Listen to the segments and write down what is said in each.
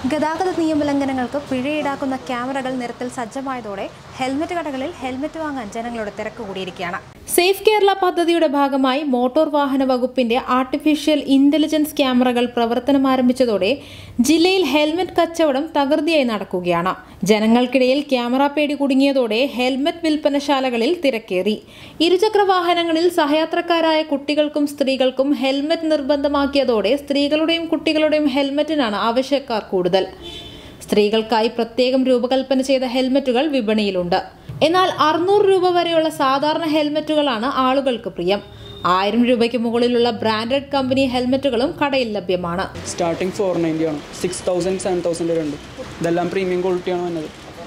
ഗതാഗത നിയമലംഘനങ്ങൾക്ക് പിഴ ഈടാക്കുന്ന ക്യാമറകൾ നിരത്തിൽ സജ്ജമായതോടെ ഹെൽമറ്റ് കടകളിൽ ഹെൽമറ്റ് വാങ്ങാൻ ജനങ്ങളുടെ തിരക്ക് കൂടിയിരിക്കുകയാണ് സേഫ് കേരള പദ്ധതിയുടെ ഭാഗമായി മോട്ടോർ വാഹന വകുപ്പിന്റെ ആർട്ടിഫിഷ്യൽ ഇന്റലിജൻസ് ക്യാമറകൾ പ്രവർത്തനം ആരംഭിച്ചതോടെ ജില്ലയിൽ ഹെൽമറ്റ് കച്ചവടം തകൃതിയായി നടക്കുകയാണ് ജനങ്ങൾക്കിടയിൽ ക്യാമറ പേടി കുടുങ്ങിയതോടെ ഹെൽമറ്റ് വിൽപ്പനശാലകളിൽ തിരക്കേറി ഇരുചക്ര വാഹനങ്ങളിൽ സഹയാത്രക്കാരായ കുട്ടികൾക്കും സ്ത്രീകൾക്കും ഹെൽമറ്റ് നിർബന്ധമാക്കിയതോടെ സ്ത്രീകളുടെയും കുട്ടികളുടെയും ഹെൽമറ്റിനാണ് ആവശ്യക്കാർ കൂടുതൽ സ്ത്രീകൾക്കായി പ്രത്യേകം രൂപകൽപ്പന ചെയ്ത ഹെൽമറ്റുകൾ വിപണിയിലുണ്ട് എന്നാൽ അറുന്നൂറ് രൂപ വരെയുള്ള സാധാരണ ഹെൽമറ്റുകളാണ് ആളുകൾക്ക് പ്രിയം ആയിരം രൂപയ്ക്ക് മുകളിലുള്ള ബ്രാൻഡഡ് കമ്പനി ഹെൽമറ്റുകളും കടയിൽ ലഭ്യമാണ് സ്റ്റാർട്ടിങ് ഫോർ നയൻറ്റി ആണ് സിക്സ് തൗസൻഡ് സെവൻ തൗസൻഡ് വരെ ഉണ്ട് ഇതെല്ലാം പ്രീമിയം ക്വാളിറ്റിയാണ് വന്നത്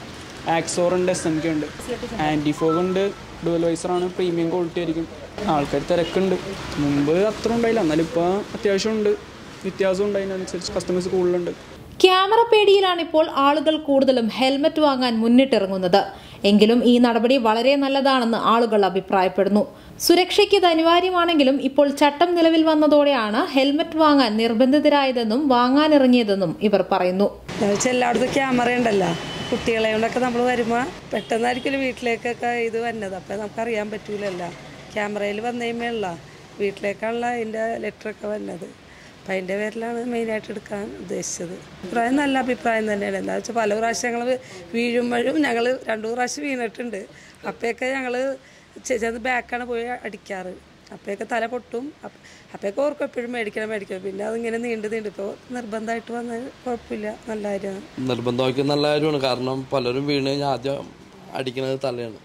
ആക്സോർ ഉണ്ട് എസ് എം കെ ഉണ്ട് ആൻറ്റി ഫോഗ് ഉണ്ട് ഡുവൽ വൈസറാണ് പ്രീമിയം ക്വാളിറ്റി ആയിരിക്കും ആൾക്കാർ തിരക്കുണ്ട് മുമ്പ് അത്ര ഉണ്ടായില്ല എന്നാലും ഇപ്പോൾ അത്യാവശ്യം ഉണ്ട് വ്യത്യാസം ഉണ്ട് അതിനനുസരിച്ച് കസ്റ്റമേഴ്സ് കൂടുതലുണ്ട് ക്യാമറ പേടിയിലാണ് ഇപ്പോൾ ആളുകൾ കൂടുതലും ഹെൽമറ്റ് വാങ്ങാൻ മുന്നിട്ടിറങ്ങുന്നത് എങ്കിലും ഈ നടപടി വളരെ നല്ലതാണെന്ന് ആളുകൾ അഭിപ്രായപ്പെടുന്നു സുരക്ഷയ്ക്ക് ഇത് അനിവാര്യമാണെങ്കിലും ഇപ്പോൾ ചട്ടം നിലവിൽ വന്നതോടെയാണ് ഹെൽമറ്റ് വാങ്ങാൻ നിർബന്ധിതരായതെന്നും വാങ്ങാനിറങ്ങിയതെന്നും ഇവർ പറയുന്നു എന്നുവെച്ചാൽ എല്ലായിടത്തും ക്യാമറ ഉണ്ടല്ലോ കുട്ടികളെ കൊണ്ടൊക്കെ നമ്മൾ വരുമ്പോൾ പെട്ടെന്നായിരിക്കും വീട്ടിലേക്കൊക്കെ ഇത് വരുന്നത് അപ്പം നമുക്കറിയാൻ പറ്റൂലല്ലോ ക്യാമറയിൽ വന്നു കഴിയുമ്പോഴല്ല വീട്ടിലേക്കാണല്ലോ അതിൻ്റെ ലെറ്ററൊക്കെ വരുന്നത് അപ്പം അതിൻ്റെ പേരിലാണ് മെയിനായിട്ട് എടുക്കാൻ ഉദ്ദേശിച്ചത് അഭിപ്രായം നല്ല അഭിപ്രായം തന്നെയാണ് എന്താ വെച്ചാൽ പല പ്രാവശ്യം ഞങ്ങൾ വീഴുമ്പോഴും ഞങ്ങൾ രണ്ടു പ്രാവശ്യം വീണിട്ടുണ്ട് അപ്പോഴൊക്കെ ഞങ്ങൾ ചെന്ന് ബാക്കാണ് പോയി അടിക്കാറ് അപ്പോഴൊക്കെ തല പൊട്ടും അപ്പ- അപ്പോഴൊക്കെ ഓർക്കും എപ്പോഴും മേടിക്കണം മേടിക്കണം പിന്നെ അതിങ്ങനെ നീണ്ടു നീണ്ടു ഇപ്പോൾ നിർബന്ധമായിട്ട് വന്നത് കുഴപ്പമില്ല നല്ല കാര്യമാണ് നിർബന്ധമാക്കി നല്ല കാര്യമാണ് കാരണം പലരും വീണ് കഴിഞ്ഞാൽ ആദ്യം അടിക്കുന്നത് തലയാണ്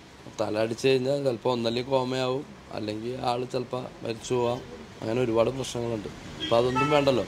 തല അടിച്ചു കഴിഞ്ഞാൽ ചിലപ്പോൾ ഒന്നല്ലെങ്കിൽ കോമയാവും അല്ലെങ്കിൽ ആൾ ചിലപ്പോൾ മരിച്ചു പോവാം അങ്ങനെ ഒരുപാട് പ്രശ്നങ്ങളുണ്ട് അപ്പോൾ അതൊന്നും വേണ്ടല്ലോ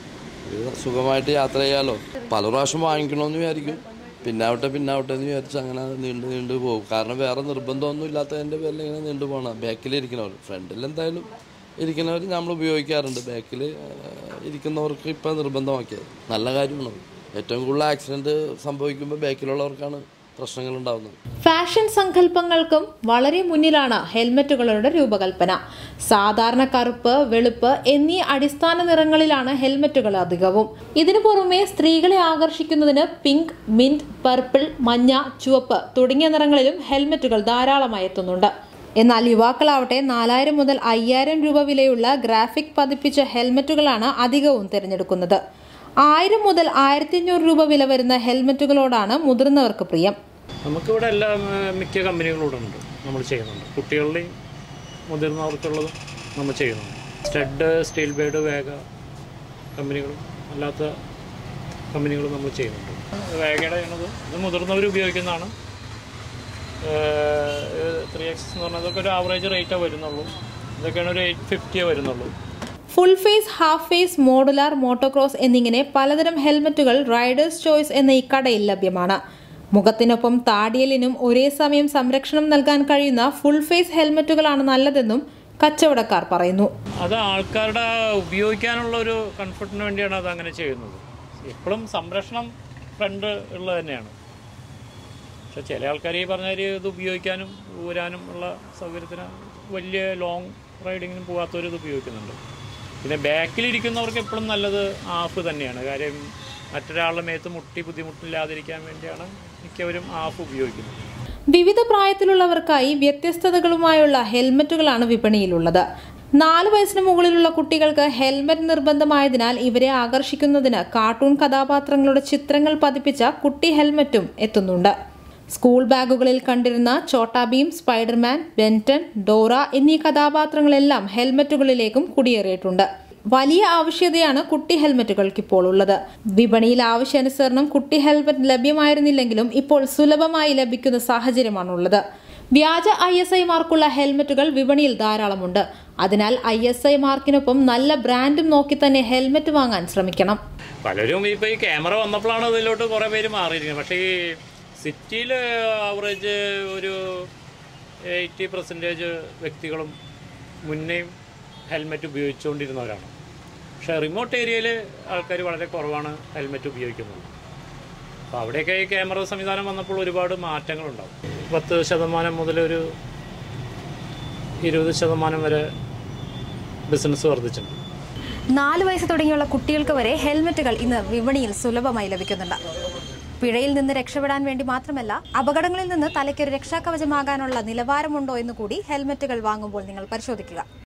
ഇത് സുഖമായിട്ട് യാത്ര ചെയ്യാമല്ലോ പല പ്രാവശ്യം വാങ്ങിക്കണമെന്ന് വിചാരിക്കും പിന്നാവട്ടെ പിന്നാവട്ടെ എന്ന് വിചാരിച്ച് അങ്ങനെ നീണ്ടു നീണ്ടു പോകും കാരണം വേറെ നിർബന്ധമൊന്നും ഇല്ലാത്തതിൻ്റെ പേരിൽ ഇങ്ങനെ നീണ്ടു പോകണം ബാക്കിൽ ഇരിക്കുന്നവർ ഫ്രണ്ടിൽ എന്തായാലും ഇരിക്കുന്നവർ നമ്മൾ ഉപയോഗിക്കാറുണ്ട് ബാക്കിൽ ഇരിക്കുന്നവർക്ക് ഇപ്പം നിർബന്ധമാക്കിയത് നല്ല കാര്യമാണ് ഏറ്റവും കൂടുതൽ ആക്സിഡൻറ്റ് സംഭവിക്കുമ്പോൾ ബാക്കിലുള്ളവർക്കാണ് പ്രശ്നങ്ങൾ ഉണ്ടാകുന്നത് ഫാഷൻ സങ്കല്പങ്ങൾക്കും വളരെ മുന്നിലാണ് ഹെൽമറ്റുകളുടെ രൂപകൽപ്പന സാധാരണ കറുപ്പ് വെളുപ്പ് എന്നീ അടിസ്ഥാന നിറങ്ങളിലാണ് ഹെൽമറ്റുകൾ അധികവും ഇതിനു പുറമെ സ്ത്രീകളെ ആകർഷിക്കുന്നതിന് പിങ്ക് മിന്റ് പർപ്പിൾ മഞ്ഞ ചുവപ്പ് തുടങ്ങിയ നിറങ്ങളിലും ഹെൽമറ്റുകൾ ധാരാളമായി എത്തുന്നുണ്ട് എന്നാൽ യുവാക്കളാവട്ടെ നാലായിരം മുതൽ അയ്യായിരം രൂപ വിലയുള്ള ഗ്രാഫിക് പതിപ്പിച്ച ഹെൽമറ്റുകളാണ് അധികവും തിരഞ്ഞെടുക്കുന്നത് ആയിരം മുതൽ ആയിരത്തി അഞ്ഞൂറ് രൂപ വില വരുന്ന ഹെൽമറ്റുകളോടാണ് മുതിർന്നവർക്ക് പ്രിയം നമുക്കിവിടെ എല്ലാ ഏഹ്, മിക്ക കമ്പനികളും ഇവിടെ ഉണ്ട് നമ്മൾ ചെയ്യുന്നുണ്ട് കുട്ടികളുടെയും മുതിർന്നവർക്കുള്ളതും നമ്മൾ ചെയ്യുന്നുണ്ട് സ്റ്റഡ് സ്റ്റീൽ ബേഡ് വേഗ കമ്പനികളും അല്ലാത്ത കമ്പനികളും നമ്മൾ ചെയ്യുന്നുണ്ട് വേഗയുടെ ചെയ്യണത് ഇത് മുതിർന്നവർ ഉപയോഗിക്കുന്നതാണ് ത്രീ എക്സ് എന്ന് പറഞ്ഞാൽ അതൊക്കെ ഒരു ആവറേജ് റേറ്റേ വരുന്നുള്ളൂ ഇതൊക്കെയാണ് ഒരു എയ്റ്റ് ഫിഫ്റ്റിയേ വരുന്നുള്ളൂ full face half face modular motocross എന്നിങ്ങനെ പലതരം ഹെൽമറ്റുകൾ റൈഡേഴ്സ് ചോയ്സ് എന്ന ഈ കടയിൽ ലഭ്യമാണ് മുഖത്തിനൊപ്പം താടിയലിനും ഒരേ സമയം സംരക്ഷണം നൽകാൻ കഴിയുന്ന ഫുൾ ഫേസ് ഹെൽമറ്റുകളാണ് നല്ലതെന്നും കച്ചവടക്കാർ പറയുന്നു അത് ആൾക്കാരുടെ ഉപയോഗിക്കാനുള്ള ഒരു കംഫർട്ടിന് വേണ്ടിയാണ് അത് അങ്ങനെ ചെയ്യുന്നത് എപ്പോഴും സംരക്ഷണം ഫ്രണ്ട് ഉള്ളത് തന്നെയാണ് പക്ഷെ ചില ആൾക്കാർ ഈ പറഞ്ഞ മാതിരി ഇത് ഉപയോഗിക്കാനും ഊരാനും ഉള്ള സൗകര്യത്തിന് വലിയ ലോങ് റൈഡിങ്ങിനും പോകാത്തവർ ഇത് ഉപയോഗിക്കുന്നുണ്ട് പിന്നെ ബാക്കിലിരിക്കുന്നവർക്ക് എപ്പോഴും നല്ലത് ആഫ് തന്നെയാണ് കാര്യം മറ്റൊരാളുടെ മേത്ത് മുട്ടി ബുദ്ധിമുട്ടില്ലാതിരിക്കാൻ വേണ്ടിയാണ് മിക്കവരും ആഫ് ഉപയോഗിക്കുന്നത് വിവിധ പ്രായത്തിലുള്ളവർക്കായി വ്യത്യസ്തതകളുമായുള്ള ഹെൽമറ്റുകളാണ് വിപണിയിലുള്ളത് നാല് വയസ്സിന് മുകളിലുള്ള കുട്ടികൾക്ക് ഹെൽമറ്റ് നിർബന്ധമായതിനാൽ ഇവരെ ആകർഷിക്കുന്നതിന് കാർട്ടൂൺ കഥാപാത്രങ്ങളുടെ ചിത്രങ്ങൾ പതിപ്പിച്ച കുട്ടി ഹെൽമറ്റും എത്തുന്നുണ്ട് സ്കൂൾ ബാഗുകളിൽ കണ്ടിരുന്ന Chhota Bheem Spiderman Ben Ten Dora എന്നീ കഥാപാത്രങ്ങളെല്ലാം ഹെൽമറ്റുകളിലേക്കും കുടിയേറിയിട്ടുണ്ട് വലിയ ആവശ്യതയാണ് കുട്ടി ഹെൽമറ്റുകൾക്ക് ഇപ്പോൾ ഉള്ളത് വിപണിയിൽ ആവശ്യാനുസരണം കുട്ടി ഹെൽമറ്റ് ലഭ്യമായിരുന്നില്ലെങ്കിലും ഇപ്പോൾ സുലഭമായി ലഭിക്കുന്ന സാഹചര്യമാണുള്ളത് വ്യാജ ഐ എസ് ഐ മാർക്കുള്ള ഹെൽമറ്റുകൾ വിപണിയിൽ ധാരാളമുണ്ട് അതിനാൽ ഐ എസ് ഐ മാർക്കിനൊപ്പം നല്ല ബ്രാൻഡും നോക്കി തന്നെ ഹെൽമറ്റ് വാങ്ങാൻ ശ്രമിക്കണം പലരും ഇപ്പോൾ ഈ ക്യാമറ വന്നപ്പോഴാണ് ഇതിലോട്ട് കുറേ പേര് മാറിയിരിക്കുന്നത് പക്ഷേ ഈ സിറ്റിയിൽ ആവറേജ് ഒരു എയ്റ്റി പെർസെൻറ്റേജ് വ്യക്തികളും മുന്നേയും ഹെൽമെറ്റ് ഉപയോഗിച്ചുകൊണ്ടിരുന്നവരാണ് പക്ഷേ റിമോട്ട് ഏരിയയിൽ ആൾക്കാർ വളരെ കുറവാണ് ഹെൽമെറ്റ് ഉപയോഗിക്കുന്നത് അപ്പോൾ അവിടെയൊക്കെ ഈ ക്യാമറ സംവിധാനം വന്നപ്പോൾ ഒരുപാട് മാറ്റങ്ങളുണ്ടാവും പത്ത് ശതമാനം മുതൽ ഒരു ഇരുപത് ശതമാനം വരെ ബിസിനസ് വർദ്ധിച്ചിട്ടുണ്ട് നാല് വയസ്സ് തുടങ്ങിയുള്ള കുട്ടികൾക്ക് വരെ ഹെൽമറ്റുകൾ ഇന്ന് വിപണിയിൽ സുലഭമായി ലഭിക്കുന്നുണ്ട് പിഴയിൽ നിന്ന് രക്ഷപ്പെടാൻ വേണ്ടി മാത്രമല്ല അപകടങ്ങളിൽ നിന്ന് തലയ്ക്കൊരു രക്ഷാകവചമാകാനുള്ള നിലവാരമുണ്ടോ എന്ന് കൂടി ഹെൽമറ്റുകൾ വാങ്ങുമ്പോൾ നിങ്ങൾ പരിശോധിക്കുക